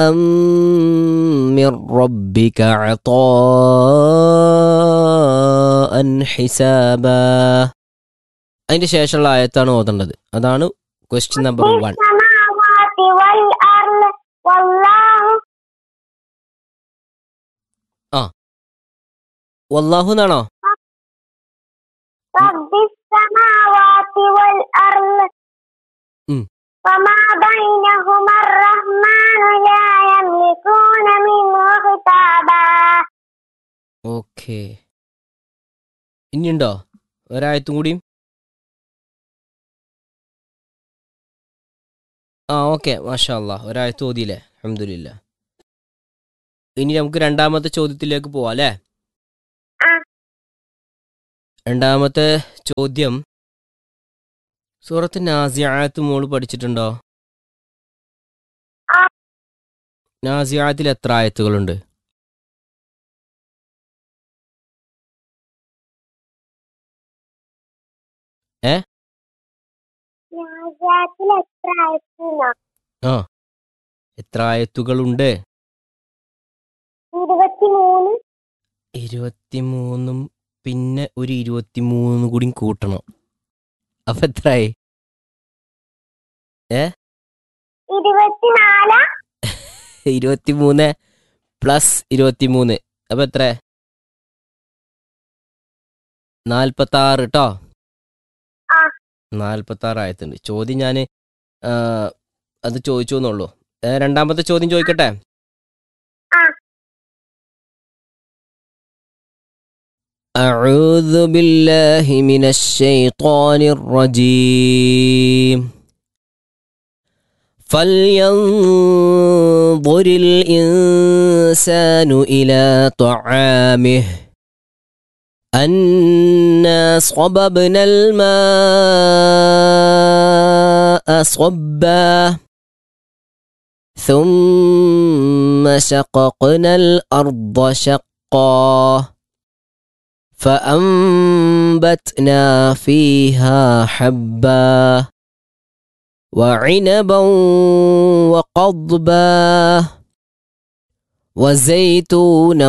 من ربك عطاء حسابا അതിന്റെ ശേഷമുള്ള ആയത്താണ് ഓതേണ്ടത് അതാണ് ക്വസ്റ്റ്യൻ നമ്പർ വൺ السماوات والأرض والله വല്ലാഹു എന്നാണോ رب السماوات والأرض ഉം. وما بينهما الرحمن لا يملكون منه خطابا ഓക്കെ ഇനിയുണ്ടോ ഒരായത്തും കൂടിയും ആ ഓക്കെ മാഷാ അല്ലാ ഒരായത്ത് ഓതിയില്ലേ അഹമ്മദില്ല ഇനി നമുക്ക് രണ്ടാമത്തെ ചോദ്യത്തിലേക്ക് പോവാം അല്ലേ ആ. രണ്ടാമത്തെ ചോദ്യം സൂറത്ത് നാസിയാത്ത് മോള് പഠിച്ചിട്ടുണ്ടോ ആ. നാസിയാത്തിൽ എത്ര ആയത്തുകളുണ്ട് നാസിയാത്തിൽ എത്ര ആയത്തിനോ എത്ര ആയത്തുകളുണ്ട് ഇരുപത്തിമൂന്ന് ഇരുപത്തിമൂന്നും പിന്നെ ഒരു ഇരുപത്തിമൂന്നും കൂടി കൂട്ടണം അപ്പൊ എത്രയായി ഇരുപത്തിനാല് ഇരുപത്തിമൂന്ന് പ്ലസ് ഇരുപത്തിമൂന്ന് അപ്പൊ എത്ര നാൽപ്പത്തി ആറ് കേട്ടോ ആ. നാൽപ്പത്തി ആറ് ആയത്തുണ്ട് ചോദ്യം ഞാൻ അത് ചോദിച്ചു എന്നുള്ളൂ ഏ, രണ്ടാമത്തെ ചോദ്യം ചോദിക്കട്ടെ ആ. أعوذ بالله من الشيطان الرجيم فلينظر الإنسان إلى طعامه أنا صببنا الماء صبا ثم شققنا الأرض شقا فأنبتنا فيها حبا وعنبا وقضبا وزيتونا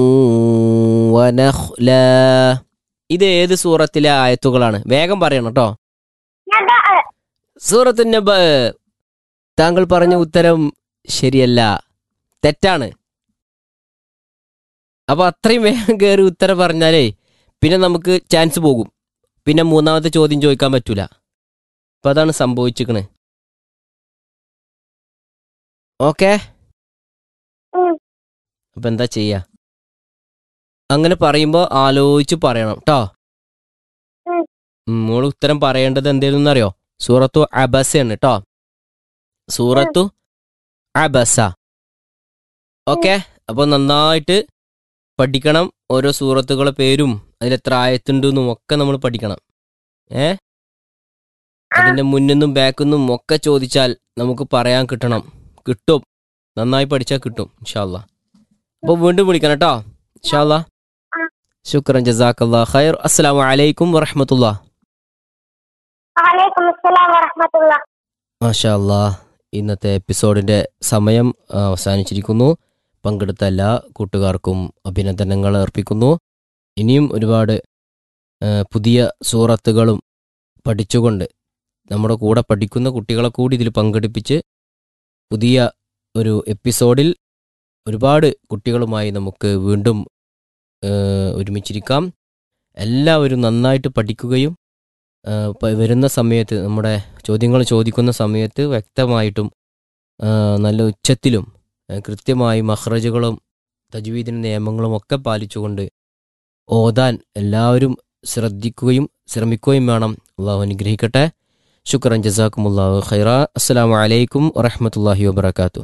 ونخلا ഇത് ഏത് സൂറത്തിലെ ആയത്തുകളാണ് വേഗം പറയണം കേട്ടോ നബ സൂറത്തു നബ താങ്കൾ പറഞ്ഞ ഉത്തരം ശരിയല്ല തെറ്റാണ് അപ്പൊ അത്രയും വേഗം കയറി ഉത്തരം പറഞ്ഞാലേ പിന്നെ നമുക്ക് ചാൻസ് പോകും പിന്നെ മൂന്നാമത്തെ ചോദ്യം ചോദിക്കാൻ പറ്റൂല അപ്പൊ അതാണ് സംഭവിച്ചിക്കണ് ഓക്കെ ഉം. അപ്പൊ എന്താ ചെയ്യാ അങ്ങനെ പറയുമ്പോ ആലോചിച്ച് പറയണം കേട്ടോ ഉം. മോള് ഉത്തരം പറയേണ്ടത് എന്തേലും അറിയോ സൂറത്തു അബസയാണ് കേട്ടോ സൂറത്തു അബസ ഓക്കെ അപ്പൊ നന്നായിട്ട് പഠിക്കണം ഓരോ സൂറത്തുകളെ പേരും അതിലെത്ര ആയത്തുണ്ടെന്നും ഒക്കെ നമ്മൾ പഠിക്കണം ഏ അതിന്റെ മുന്നിന്നും ബാക്കിന്നും ഒക്കെ ചോദിച്ചാൽ നമുക്ക് പറയാൻ കിട്ടണം കിട്ടും നന്നായി പഠിച്ചാൽ കിട്ടും ഇൻഷാല്ല അപ്പോൾ വീണ്ടും വിളിക്കണം കേട്ടോ ഇൻഷാല്ല ആ. ശുക്രൻ ജസാക്കല്ലാ ഖൈർ അസ്സലാമു അലൈക്കും വറഹമത്തുള്ള വലൈക്കും അസ്സലാം വറഹ്മത്തുള്ളാ മാഷാ അല്ലാ ഇന്നത്തെ എപ്പിസോഡിന്റെ സമയം ആ, അവസാനിച്ചിരിക്കുന്നു പങ്കെടുത്ത എല്ലാ കൂട്ടുകാർക്കും അഭിനന്ദനങ്ങൾ അർപ്പിക്കുന്നു ഇനിയും ഒരുപാട് ആ, പുതിയ സൂറത്തുകളും പഠിച്ചുകൊണ്ട് നമ്മുടെ കൂടെ പഠിക്കുന്ന കുട്ടികളെ കൂടി ഇതിൽ പങ്കെടുപ്പിച്ച് പുതിയ ഒരു എപ്പിസോഡിൽ ഒരുപാട് കുട്ടികളുമായി നമുക്ക് വീണ്ടും ആ, ഒരുമിച്ചിരിക്കാം എല്ലാവരും നന്നായിട്ട് പഠിക്കുകയും ആ, പ- വരുന്ന സമയത്ത് നമ്മുടെ ചോദ്യങ്ങൾ ചോദിക്കുന്ന സമയത്ത് വ്യക്തമായിട്ടും ആ, നല്ല ഉച്ചത്തിലും ആ, കൃത്യമായി മഹ്റജുകളും തജ്വീദിൻ്റെ നിയമങ്ങളും ഒക്കെ പാലിച്ചുകൊണ്ട് ഓതാൻ എല്ലാവരും ശ്രദ്ധിക്കുകയും ശ്രമിക്കുകയും വേണം അള്ളാഹു അനുഗ്രഹിക്കട്ടെ ശുക്രൻ ജസാക്കുമുല്ലാഹു ഖൈറ അസ്സലാമു അലൈക്കും വറഹമത്തല്ലാഹി വബർക്കാത്തു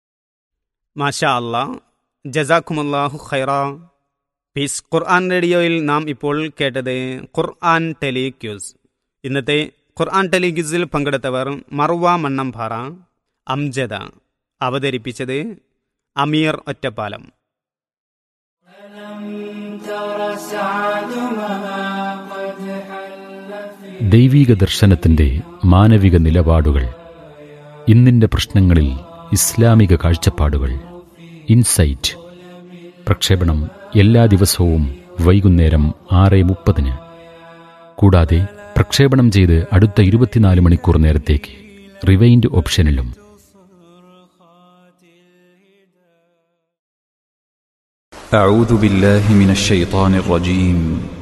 മാഷാ അല്ലാ ജസാഖുമുല്ലാഹു ഖൈറ പീസ് ഖുർആൻ റേഡിയോയിൽ നാം ഇപ്പോൾ കേട്ടത് ഖുർആൻ ടെലിക്യൂസ് ഇന്നത്തെ ഖുർആൻ ടെലിക്യൂസിൽ പങ്കെടുത്തവർ മറുവ മണ്ണംപാറ അംജദ അവതരിപ്പിച്ചത് അമീർ ഒറ്റപ്പാലം ദൈവീക ദർശനത്തിന്റെ മാനവിക നിലപാടുകൾ ഇന്നിന്റെ പ്രശ്നങ്ങളിൽ ഇസ്ലാമിക കാഴ്ചപ്പാടുകൾ ഇൻസൈറ്റ് പ്രക്ഷേപണം എല്ലാ ദിവസവും വൈകുന്നേരം ആറ് മുപ്പതിന് കൂടാതെ പ്രക്ഷേപണം ചെയ്ത് അടുത്ത ഇരുപത്തിനാല് മണിക്കൂർ നേരത്തേക്ക് റിവൈൻഡ് ഓപ്ഷനിലും أعوذ بالله من الشيطان الرجيم